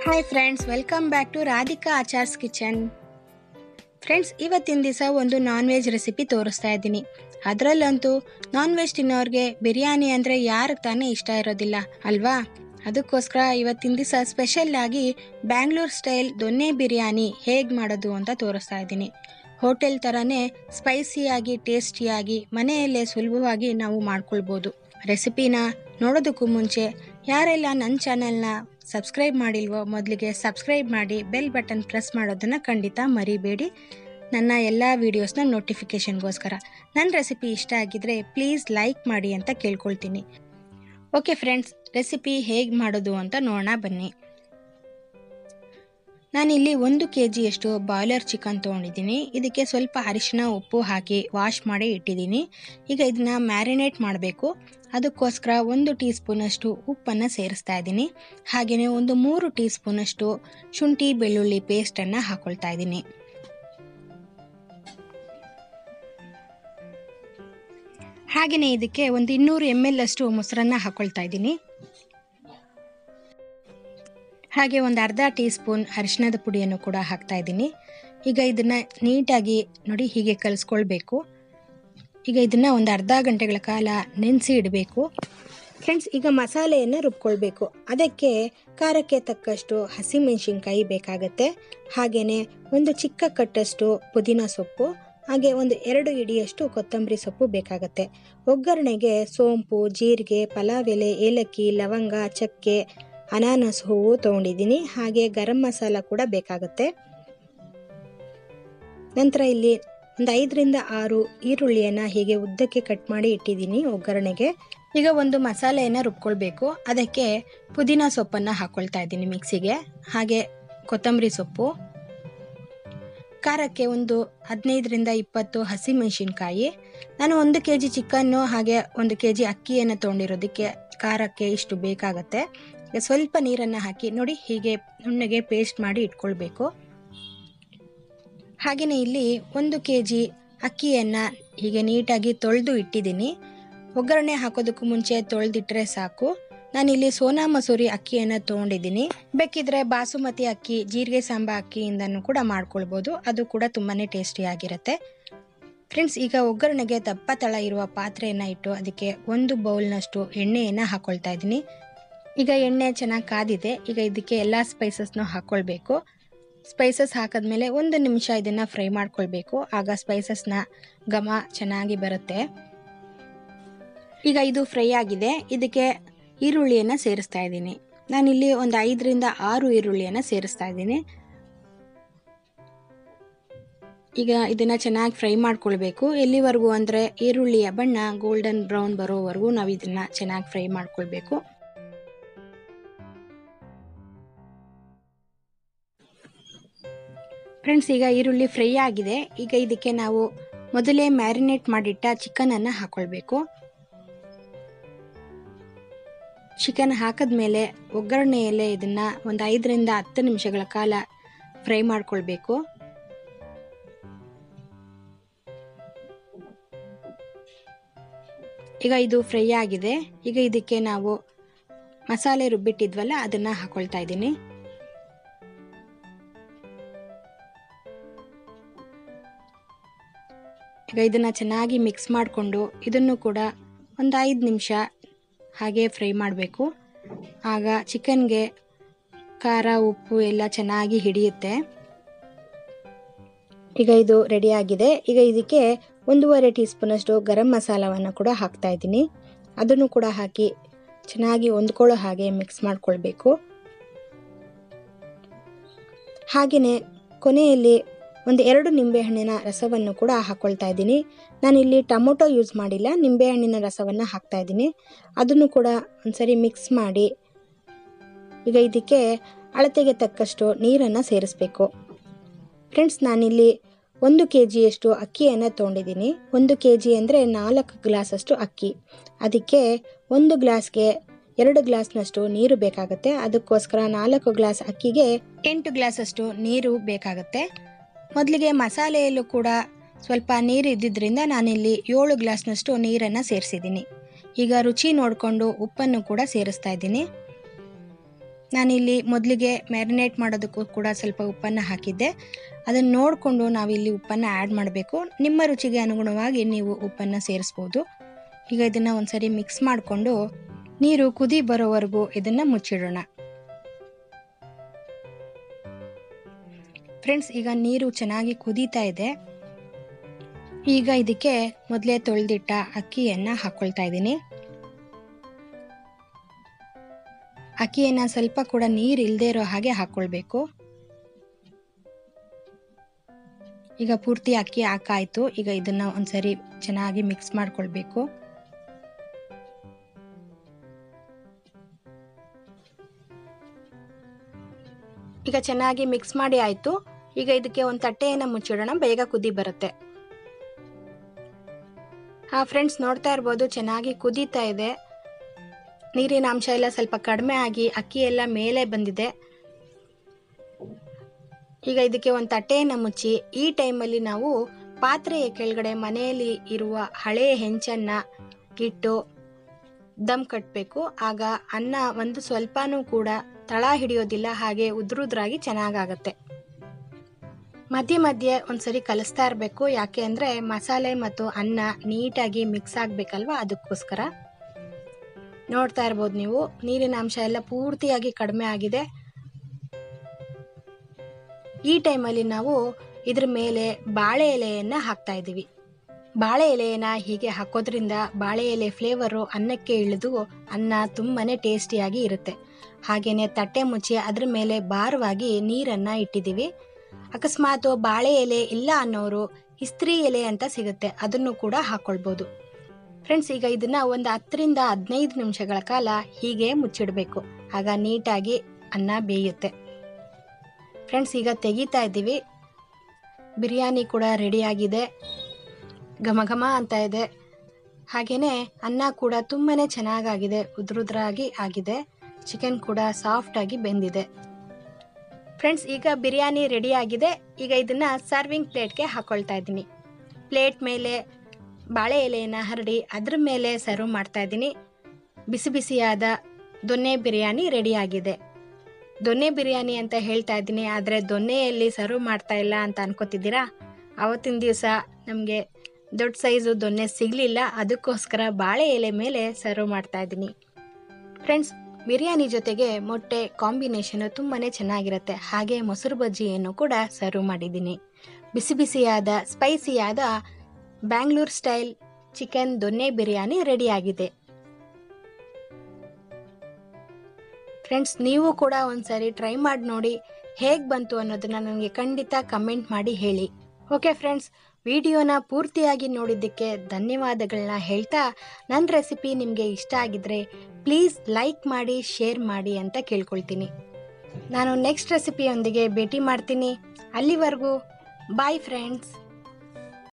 hi friends welcome back to Radhika Achar's kitchen friends ಇವತ್ತಿನ ದಿವಸ ಒಂದು ನಾನ್ ವೆಜ್ ರೆಸಿಪಿ ತೋರಿಸ್ತಾ ಇದ್ದೀನಿ ಅದರಲ್ಲಂತೂ ನಾನ್ ವೆಜ್ ತಿನ್ನೋರಿಗೆ ಬಿರಿಯಾನಿ ಅಂದರೆ ಯಾರಿಗೆ ತಾನೇ ಇಷ್ಟ ಇರೋದಿಲ್ಲ ಅಲ್ವಾ ಅದಕ್ಕೋಸ್ಕರ ಇವತ್ತಿನ ದಿವಸ ಸ್ಪೆಷಲ್ ಆಗಿ ಬ್ಯಾಂಗ್ಳೂರ್ ಸ್ಟೈಲ್ ದೊನ್ನೆ ಬಿರಿಯಾನಿ ಹೇಗೆ ಮಾಡೋದು ಅಂತ ತೋರಿಸ್ತಾ ಇದ್ದೀನಿ ಹೋಟೆಲ್ ಥರನೇ ಸ್ಪೈಸಿಯಾಗಿ ಟೇಸ್ಟಿಯಾಗಿ ಮನೆಯಲ್ಲೇ ಸುಲಭವಾಗಿ ನಾವು ಮಾಡ್ಕೊಳ್ಬೋದು ರೆಸಿಪಿನ ನೋಡೋದಕ್ಕೂ ಮುಂಚೆ ಯಾರೆಲ್ಲ ನನ್ನ ಚಾನೆಲ್ನ ಸಬ್ಸ್ಕ್ರೈಬ್ ಮಾಡಿಲ್ವೋ ಮೊದಲಿಗೆ ಸಬ್ಸ್ಕ್ರೈಬ್ ಮಾಡಿ ಬೆಲ್ ಬಟನ್ ಪ್ರೆಸ್ ಮಾಡೋದನ್ನು ಖಂಡಿತ ಮರಿಬೇಡಿ ನನ್ನ ಎಲ್ಲ ವೀಡಿಯೋಸ್ನ ನೋಟಿಫಿಕೇಷನ್ಗೋಸ್ಕರ ನನ್ನ ರೆಸಿಪಿ ಇಷ್ಟ ಆಗಿದ್ರೆ ಪ್ಲೀಸ್ ಲೈಕ್ ಮಾಡಿ ಅಂತ ಕೇಳ್ಕೊಳ್ತೀನಿ ಓಕೆ ಫ್ರೆಂಡ್ಸ್ ರೆಸಿಪಿ ಹೇಗೆ ಮಾಡೋದು ಅಂತ ನೋಡೋಣ ಬನ್ನಿ ನಾನಿಲ್ಲಿ ಒಂದು ಕೆ ಜಿಯಷ್ಟು ಬಾಯ್ಲರ್ ಚಿಕನ್ ತೊಗೊಂಡಿದ್ದೀನಿ ಇದಕ್ಕೆ ಸ್ವಲ್ಪ ಅರಿಶಿನ ಉಪ್ಪು ಹಾಕಿ ವಾಶ್ ಮಾಡಿ ಇಟ್ಟಿದ್ದೀನಿ ಈಗ ಇದನ್ನ ಮ್ಯಾರಿನೇಟ್ ಮಾಡಬೇಕು ಅದಕ್ಕೋಸ್ಕರ ಒಂದು ಟೀ ಸ್ಪೂನಷ್ಟು ಉಪ್ಪನ್ನು ಸೇರಿಸ್ತಾ ಇದ್ದೀನಿ ಹಾಗೆಯೇ ಒಂದು ಮೂರು ಟೀ ಸ್ಪೂನಷ್ಟು ಶುಂಠಿ ಬೆಳ್ಳುಳ್ಳಿ ಪೇಸ್ಟನ್ನು ಹಾಕೊಳ್ತಾ ಇದ್ದೀನಿ ಹಾಗೆಯೇ ಇದಕ್ಕೆ ಒಂದು ಇನ್ನೂರು ಎಮ್ ಎಲ್ ಅಷ್ಟು ಮೊಸರನ್ನ ಹಾಕೊಳ್ತಾ ಇದ್ದೀನಿ ಹಾಗೆ ಒಂದು ಅರ್ಧ ಟೀ ಸ್ಪೂನ್ ಅರಿಶಿಣದ ಪುಡಿಯನ್ನು ಕೂಡ ಹಾಕ್ತಾ ಇದ್ದೀನಿ ಈಗ ಇದನ್ನು ನೀಟಾಗಿ ನೋಡಿ ಹೀಗೆ ಕಲಿಸ್ಕೊಳ್ಬೇಕು ಈಗ ಇದನ್ನು ಒಂದು ಅರ್ಧ ಗಂಟೆಗಳ ಕಾಲ ನೆನೆಸಿ ಇಡಬೇಕು ಫ್ರೆಂಡ್ಸ್ ಈಗ ಮಸಾಲೆಯನ್ನು ರುಬ್ಕೊಳ್ಬೇಕು ಅದಕ್ಕೆ ಖಾರಕ್ಕೆ ತಕ್ಕಷ್ಟು ಹಸಿಮೆಣಸಿನ್ಕಾಯಿ ಬೇಕಾಗತ್ತೆ ಹಾಗೆಯೇ ಒಂದು ಚಿಕ್ಕ ಕಟ್ಟಷ್ಟು ಪುದೀನ ಸೊಪ್ಪು ಹಾಗೆ ಒಂದು ಎರಡು ಇಡಿಯಷ್ಟು ಕೊತ್ತಂಬರಿ ಸೊಪ್ಪು ಬೇಕಾಗತ್ತೆ ಒಗ್ಗರಣೆಗೆ ಸೋಂಪು ಜೀರಿಗೆ ಪಲಾವ್ ಎಲೆ ಏಲಕ್ಕಿ ಲವಂಗ ಚಕ್ಕೆ ಅನಾನಸ್ ಹೂವು ತೊಗೊಂಡಿದ್ದೀನಿ ಹಾಗೆ ಗರಂ ಮಸಾಲ ಕೂಡ ಬೇಕಾಗುತ್ತೆ ನಂತರ ಇಲ್ಲಿ ಒಂದು ಐದರಿಂದ ಆರು ಈರುಳ್ಳಿಯನ್ನು ಹೀಗೆ ಉದ್ದಕ್ಕೆ ಕಟ್ ಮಾಡಿ ಇಟ್ಟಿದ್ದೀನಿ ಒಗ್ಗರಣೆಗೆ ಈಗ ಒಂದು ಮಸಾಲೆಯನ್ನು ರುಬ್ಕೊಳ್ಬೇಕು ಅದಕ್ಕೆ ಪುದೀನ ಸೊಪ್ಪನ್ನು ಹಾಕ್ಕೊಳ್ತಾ ಇದ್ದೀನಿ ಮಿಕ್ಸಿಗೆ ಹಾಗೆ ಕೊತ್ತಂಬರಿ ಸೊಪ್ಪು ಖಾರಕ್ಕೆ ಒಂದು ಹದಿನೈದರಿಂದ ಇಪ್ಪತ್ತು ಹಸಿಮೆಣಸಿನ್ಕಾಯಿ ನಾನು ಒಂದು ಕೆ ಜಿ ಚಿಕನ್ನು ಹಾಗೆ ಒಂದು ಕೆ ಜಿ ಅಕ್ಕಿಯನ್ನು ತೊಗೊಂಡಿರೋದಕ್ಕೆ ಖಾರಕ್ಕೆ ಇಷ್ಟು ಬೇಕಾಗತ್ತೆ ಈಗ ಸ್ವಲ್ಪ ನೀರನ್ನು ಹಾಕಿ ನೋಡಿ ಹೀಗೆ ನುಣ್ಣಗೆ ಪೇಸ್ಟ್ ಮಾಡಿ ಇಟ್ಕೊಳ್ಬೇಕು ಹಾಗೆಯೇ ಇಲ್ಲಿ ಒಂದು ಕೆ ಜಿ ಅಕ್ಕಿಯನ್ನು ಹೀಗೆ ನೀಟಾಗಿ ತೊಳೆದು ಇಟ್ಟಿದ್ದೀನಿ ಒಗ್ಗರಣೆ ಹಾಕೋದಕ್ಕೂ ಮುಂಚೆ ತೊಳೆದಿಟ್ರೆ ಸಾಕು ನಾನಿಲ್ಲಿ ಸೋನಾ ಮಸೂರಿ ಅಕ್ಕಿಯನ್ನು ತೊಗೊಂಡಿದ್ದೀನಿ ಬೇಕಿದ್ರೆ ಬಾಸುಮತಿ ಅಕ್ಕಿ ಜೀರಿಗೆ ಸಾಂಬ ಅಕ್ಕಿಯಿಂದನೂ ಕೂಡ ಮಾಡ್ಕೊಳ್ಬೋದು ಅದು ಕೂಡ ತುಂಬಾ ಟೇಸ್ಟಿಯಾಗಿರುತ್ತೆ ಫ್ರೆಂಡ್ಸ್ ಈಗ ಒಗ್ಗರಣೆಗೆ ದಪ್ಪ ತಳ ಇರುವ ಪಾತ್ರೆಯನ್ನು ಇಟ್ಟು ಅದಕ್ಕೆ ಒಂದು ಬೌಲ್ನಷ್ಟು ಎಣ್ಣೆಯನ್ನು ಹಾಕೊಳ್ತಾ ಇದ್ದೀನಿ ಈಗ ಎಣ್ಣೆ ಚೆನ್ನಾಗಿ ಕಾದಿದೆ ಈಗ ಇದಕ್ಕೆ ಎಲ್ಲ ಸ್ಪೈಸಸ್ನೂ ಹಾಕ್ಕೊಳ್ಬೇಕು ಸ್ಪೈಸಸ್ ಹಾಕಿದ್ಮೇಲೆ ಒಂದು ನಿಮಿಷ ಇದನ್ನು ಫ್ರೈ ಮಾಡ್ಕೊಳ್ಬೇಕು ಆಗ ಸ್ಪೈಸಸ್ನ ಘಮ ಚೆನ್ನಾಗಿ ಬರುತ್ತೆ ಈಗ ಇದು ಫ್ರೈ ಆಗಿದೆ ಇದಕ್ಕೆ ಈರುಳ್ಳಿಯನ್ನು ಸೇರಿಸ್ತಾ ಇದ್ದೀನಿ ನಾನಿಲ್ಲಿ ಒಂದು ಐದರಿಂದ ಆರು ಈರುಳ್ಳಿಯನ್ನು ಸೇರಿಸ್ತಾ ಇದ್ದೀನಿ ಈಗ ಇದನ್ನು ಚೆನ್ನಾಗಿ ಫ್ರೈ ಮಾಡ್ಕೊಳ್ಬೇಕು ಎಲ್ಲಿವರೆಗೂ ಅಂದರೆ ಈರುಳ್ಳಿಯ ಬಣ್ಣ ಗೋಲ್ಡನ್ ಬ್ರೌನ್ ಬರೋವರೆಗೂ ನಾವು ಇದನ್ನು ಚೆನ್ನಾಗಿ ಫ್ರೈ ಮಾಡ್ಕೊಳ್ಬೇಕು ಫ್ರೆಂಡ್ಸ್ ಈಗ ಈರುಳ್ಳಿ ಫ್ರೈ ಆಗಿದೆ ಈಗ ಇದಕ್ಕೆ ನಾವು ಮೊದಲೇ ಮ್ಯಾರಿನೇಟ್ ಮಾಡಿಟ್ಟ ಚಿಕನನ್ನು ಹಾಕೊಳ್ಬೇಕು ಚಿಕನ್ ಹಾಕಿದ್ಮೇಲೆ ಒಗ್ಗರಣೆಯಲ್ಲೇ ಇದನ್ನು ಒಂದು ಐದರಿಂದ ಹತ್ತು ನಿಮಿಷಗಳ ಕಾಲ ಫ್ರೈ ಮಾಡ್ಕೊಳ್ಬೇಕು ಈಗ ಇದು ಫ್ರೈ ಆಗಿದೆ ಈಗ ಇದಕ್ಕೆ ನಾವು ಮಸಾಲೆ ರುಬ್ಬಿಟ್ಟಿದ್ವಲ್ಲ ಅದನ್ನು ಹಾಕೊಳ್ತಾ ಇದ್ದೀನಿ ಈಗ ಇದನ್ನು ಚೆನ್ನಾಗಿ ಮಿಕ್ಸ್ ಮಾಡಿಕೊಂಡು ಇದನ್ನು ಕೂಡ ಒಂದು ಐದು ನಿಮಿಷ ಹಾಗೆ ಫ್ರೈ ಮಾಡಬೇಕು ಆಗ ಚಿಕನ್ಗೆ ಖಾರ ಉಪ್ಪು ಎಲ್ಲ ಚೆನ್ನಾಗಿ ಹಿಡಿಯುತ್ತೆ ಈಗ ಇದು ರೆಡಿಯಾಗಿದೆ ಈಗ ಇದಕ್ಕೆ ಒಂದೂವರೆ ಟೀ ಸ್ಪೂನಷ್ಟು ಗರಂ ಮಸಾಲವನ್ನು ಕೂಡ ಹಾಕ್ತಾ ಇದ್ದೀನಿ ಅದನ್ನು ಕೂಡ ಹಾಕಿ ಚೆನ್ನಾಗಿ ಹೊಂದ್ಕೊಳ್ಳೋ ಹಾಗೆ ಮಿಕ್ಸ್ ಮಾಡ್ಕೊಳ್ಬೇಕು ಹಾಗೆಯೇ ಕೊನೆಯಲ್ಲಿ ಒಂದು ಎರಡು ನಿಂಬೆಹಣ್ಣಿನ ರಸವನ್ನು ಕೂಡ ಹಾಕ್ಕೊಳ್ತಾ ಇದ್ದೀನಿ ನಾನಿಲ್ಲಿ ಟೊಮೊಟೊ ಯೂಸ್ ಮಾಡಿಲ್ಲ ನಿಂಬೆಹಣ್ಣಿನ ರಸವನ್ನು ಹಾಕ್ತಾ ಇದ್ದೀನಿ ಅದನ್ನು ಕೂಡ ಒಂದ್ಸರಿ ಮಿಕ್ಸ್ ಮಾಡಿ ಈಗ ಇದಕ್ಕೆ ಅಳತೆಗೆ ತಕ್ಕಷ್ಟು ನೀರನ್ನು ಸೇರಿಸ್ಬೇಕು ಫ್ರೆಂಡ್ಸ್ ನಾನಿಲ್ಲಿ ಒಂದು ಕೆ ಜಿಯಷ್ಟು ಅಕ್ಕಿಯನ್ನು ತೊಗೊಂಡಿದ್ದೀನಿ ಒಂದು ಕೆ ಜಿ ಅಂದರೆ ನಾಲ್ಕು ಗ್ಲಾಸಷ್ಟು ಅಕ್ಕಿ ಅದಕ್ಕೆ ಒಂದು ಗ್ಲಾಸ್ಗೆ ಎರಡು ಗ್ಲಾಸ್ನಷ್ಟು ನೀರು ಬೇಕಾಗುತ್ತೆ ಅದಕ್ಕೋಸ್ಕರ ನಾಲ್ಕು ಗ್ಲಾಸ್ ಅಕ್ಕಿಗೆ ಎಂಟು ಗ್ಲಾಸಷ್ಟು ನೀರು ಬೇಕಾಗುತ್ತೆ ಮೊದಲಿಗೆ ಮಸಾಲೆಯಲ್ಲೂ ಕೂಡ ಸ್ವಲ್ಪ ನೀರು ಇದ್ದಿದ್ದರಿಂದ ನಾನಿಲ್ಲಿ ಏಳು ಗ್ಲಾಸ್ನಷ್ಟು ನೀರನ್ನು ಸೇರಿಸಿದ್ದೀನಿ ಈಗ ರುಚಿ ನೋಡಿಕೊಂಡು ಉಪ್ಪನ್ನು ಕೂಡ ಸೇರಿಸ್ತಾ ಇದ್ದೀನಿ ನಾನಿಲ್ಲಿ ಮೊದಲಿಗೆ ಮ್ಯಾರಿನೇಟ್ ಮಾಡೋದಕ್ಕೂ ಕೂಡ ಸ್ವಲ್ಪ ಉಪ್ಪನ್ನು ಹಾಕಿದ್ದೆ ಅದನ್ನು ನೋಡಿಕೊಂಡು ನಾವಿಲ್ಲಿ ಉಪ್ಪನ್ನು ಆ್ಯಡ್ ಮಾಡಬೇಕು ನಿಮ್ಮ ರುಚಿಗೆ ಅನುಗುಣವಾಗಿ ನೀವು ಉಪ್ಪನ್ನು ಸೇರಿಸ್ಬೋದು ಈಗ ಇದನ್ನು ಒಂದ್ಸರಿ ಮಿಕ್ಸ್ ಮಾಡಿಕೊಂಡು ನೀರು ಕುದಿ ಬರೋವರೆಗೂ ಇದನ್ನು ಮುಚ್ಚಿಡೋಣ ಫ್ರೆಂಡ್ಸ್ ಈಗ ನೀರು ಚೆನ್ನಾಗಿ ಕುದೀತಾ ಇದೆ ಈಗ ಇದಕ್ಕೆ ಮೊದಲೇ ತೊಳೆದಿಟ್ಟ ಅಕ್ಕಿಯನ್ನು ಹಾಕ್ಕೊಳ್ತಾ ಇದ್ದೀನಿ ಅಕ್ಕಿಯನ್ನು ಸ್ವಲ್ಪ ಕೂಡ ನೀರು ಇಲ್ಲದೆ ಇರೋ ಹಾಗೆ ಹಾಕ್ಕೊಳ್ಬೇಕು ಈಗ ಪೂರ್ತಿ ಅಕ್ಕಿ ಹಾಕಾಯ್ತು ಈಗ ಇದನ್ನ ಒಂದ್ಸರಿ ಚೆನ್ನಾಗಿ ಮಿಕ್ಸ್ ಮಾಡ್ಕೊಳ್ಬೇಕು ಈಗ ಚೆನ್ನಾಗಿ ಮಿಕ್ಸ್ ಮಾಡಿ ಆಯ್ತು ಈಗ ಇದಕ್ಕೆ ಒಂದು ತಟ್ಟೆಯನ್ನು ಮುಚ್ಚಿಡೋಣ ಬೇಗ ಕುದಿ ಬರುತ್ತೆ ಹಾ ಫ್ರೆಂಡ್ಸ್ ನೋಡ್ತಾ ಇರ್ಬೋದು ಚೆನ್ನಾಗಿ ಕುದೀತಾ ಇದೆ ನೀರಿನ ಅಂಶ ಎಲ್ಲ ಸ್ವಲ್ಪ ಕಡಿಮೆ ಆಗಿ ಅಕ್ಕಿ ಎಲ್ಲ ಮೇಲೆ ಬಂದಿದೆ ಈಗ ಇದಕ್ಕೆ ಒಂದು ತಟ್ಟೆಯನ್ನು ಮುಚ್ಚಿ ಈ ಟೈಮಲ್ಲಿ ನಾವು ಪಾತ್ರೆಯ ಕೆಳಗಡೆ ಮನೆಯಲ್ಲಿ ಇರುವ ಹಳೆಯ ಹೆಂಚನ್ನ ಇಟ್ಟು ದಮ್ ಕಟ್ಟಬೇಕು ಆಗ ಅನ್ನ ಒಂದು ಸ್ವಲ್ಪನೂ ಕೂಡ ತಳ ಹಿಡಿಯೋದಿಲ್ಲ ಹಾಗೆ ಉದ್ರುದ್ರಾಗಿ ಚೆನ್ನಾಗಾಗತ್ತೆ ಮಧ್ಯೆ ಮಧ್ಯೆ ಒಂದ್ಸರಿ ಕಲಿಸ್ತಾ ಇರಬೇಕು ಯಾಕೆ ಅಂದರೆ ಮಸಾಲೆ ಮತ್ತು ಅನ್ನ ನೀಟಾಗಿ ಮಿಕ್ಸ್ ಆಗಬೇಕಲ್ವಾ ಅದಕ್ಕೋಸ್ಕರ ನೋಡ್ತಾ ಇರ್ಬೋದು ನೀವು ನೀರಿನ ಅಂಶ ಎಲ್ಲ ಪೂರ್ತಿಯಾಗಿ ಕಡಿಮೆ ಆಗಿದೆ ಈ ಟೈಮಲ್ಲಿ ನಾವು ಇದ್ರ ಮೇಲೆ ಬಾಳೆ ಎಲೆಯನ್ನು ಹಾಕ್ತಾ ಇದ್ದೀವಿ ಬಾಳೆ ಎಲೆಯನ್ನು ಹೀಗೆ ಹಾಕೋದ್ರಿಂದ ಬಾಳೆ ಎಲೆ ಫ್ಲೇವರು ಅನ್ನಕ್ಕೆ ಇಳಿದು ಅನ್ನ ತುಂಬಾನೇ ಟೇಸ್ಟಿಯಾಗಿ ಇರುತ್ತೆ ಹಾಗೇನೆ ತಟ್ಟೆ ಮುಚ್ಚಿ ಅದ್ರ ಮೇಲೆ ಭಾರವಾಗಿ ನೀರನ್ನು ಇಟ್ಟಿದ್ದೀವಿ ಅಕಸ್ಮಾತ್ ಬಾಳೆ ಎಲೆ ಇಲ್ಲ ಅನ್ನೋರು ಇಸ್ತ್ರಿ ಎಲೆ ಅಂತ ಸಿಗುತ್ತೆ ಅದನ್ನು ಕೂಡ ಹಾಕೊಳ್ಬೋದು ಫ್ರೆಂಡ್ಸ್ ಈಗ ಇದನ್ನ ಒಂದು ಹತ್ತರಿಂದ ಹದಿನೈದು ನಿಮಿಷಗಳ ಕಾಲ ಹೀಗೆ ಮುಚ್ಚಿಡಬೇಕು ಆಗ ನೀಟಾಗಿ ಅನ್ನ ಬೇಯುತ್ತೆ ಫ್ರೆಂಡ್ಸ್ ಈಗ ತೆಗಿತಾ ಇದ್ದೀವಿ ಬಿರಿಯಾನಿ ಕೂಡ ರೆಡಿಯಾಗಿದೆ ಘಮ ಘಮ ಅಂತ ಇದೆ ಹಾಗೆಯೇ ಅನ್ನ ಕೂಡ ತುಂಬಾ ಚೆನ್ನಾಗಾಗಿದೆ ಉದ್ರುದ್ರಾಗಿ ಆಗಿದೆ ಚಿಕನ್ ಕೂಡ ಸಾಫ್ಟಾಗಿ ಬೆಂದಿದೆ ಫ್ರೆಂಡ್ಸ್ ಈಗ ಬಿರಿಯಾನಿ ರೆಡಿ ಆಗಿದೆ ಈಗ ಇದನ್ನ ಸರ್ವಿಂಗ್ ಪ್ಲೇಟ್ಗೆ ಹಾಕೊಳ್ತಾ ಇದ್ದೀನಿ ಪ್ಲೇಟ್ ಮೇಲೆ ಬಾಳೆ ಎಲೆಯನ್ನು ಹರಡಿ ಅದ್ರ ಮೇಲೆ ಸರ್ವ್ ಮಾಡ್ತಾ ಇದ್ದೀನಿ ಬಿಸಿ ಬಿಸಿಯಾದ ದೊನ್ನೆ ಬಿರಿಯಾನಿ ರೆಡಿ ಆಗಿದೆ ದೊನ್ನೆ ಬಿರಿಯಾನಿ ಅಂತ ಹೇಳ್ತಾ ಇದ್ದೀನಿ ಆದರೆ ದೊನ್ನೆಯಲ್ಲಿ ಸರ್ವ್ ಮಾಡ್ತಾ ಇಲ್ಲ ಅಂತ ಅನ್ಕೋತಿದ್ದೀರಾ ಅವತ್ತಿನ ದಿವಸ ನಮಗೆ ದೊಡ್ಡ ಸೈಜು ದೊನ್ನೆ ಸಿಗಲಿಲ್ಲ ಅದಕ್ಕೋಸ್ಕರ ಬಾಳೆ ಎಲೆ ಮೇಲೆ ಸರ್ವ್ ಮಾಡ್ತಾ ಇದ್ದೀನಿ ಫ್ರೆಂಡ್ಸ್ ಬಿರಿಯಾನಿ ಜೊತೆಗೆ ಮೊಟ್ಟೆ ಕಾಂಬಿನೇಷನ್ ತುಂಬಾ ಚೆನ್ನಾಗಿರುತ್ತೆ ಹಾಗೆ ಮೊಸರು ಬಜ್ಜಿಯನ್ನು ಕೂಡ ಸರ್ವ್ ಮಾಡಿದ್ದೀನಿ ಬಿಸಿ ಬಿಸಿಯಾದ ಸ್ಪೈಸಿಯಾದ ಬ್ಯಾಂಗ್ಳೂರ್ ಸ್ಟೈಲ್ ಚಿಕನ್ ದೊನ್ನೆ ಬಿರಿಯಾನಿ ರೆಡಿಯಾಗಿದೆ ಫ್ರೆಂಡ್ಸ್ ನೀವು ಕೂಡ ಒಂದ್ಸರಿ ಟ್ರೈ ಮಾಡಿ ನೋಡಿ ಹೇಗೆ ಬಂತು ಅನ್ನೋದನ್ನ ನನಗೆ ಖಂಡಿತ ಕಮೆಂಟ್ ಮಾಡಿ ಹೇಳಿ ಓಕೆ ಫ್ರೆಂಡ್ಸ್ ವಿಡಿಯೋನ ಪೂರ್ತಿಯಾಗಿ ನೋಡಿದ್ದಕ್ಕೆ ಧನ್ಯವಾದಗಳನ್ನ ಹೇಳ್ತಾ ನನ್ನ ರೆಸಿಪಿ ನಿಮಗೆ ಇಷ್ಟ ಆಗಿದ್ರೆ ಪ್ಲೀಸ್ ಲೈಕ್ ಮಾಡಿ ಶೇರ್ ಮಾಡಿ ಅಂತ ಕೇಳ್ಕೊಳ್ತೀನಿ ನಾನು ನೆಕ್ಸ್ಟ್ ರೆಸಿಪಿಯೊಂದಿಗೆ ಭೇಟಿ ಮಾಡ್ತೀನಿ ಅಲ್ಲಿವರೆಗೂ ಬಾಯ್ ಫ್ರೆಂಡ್ಸ್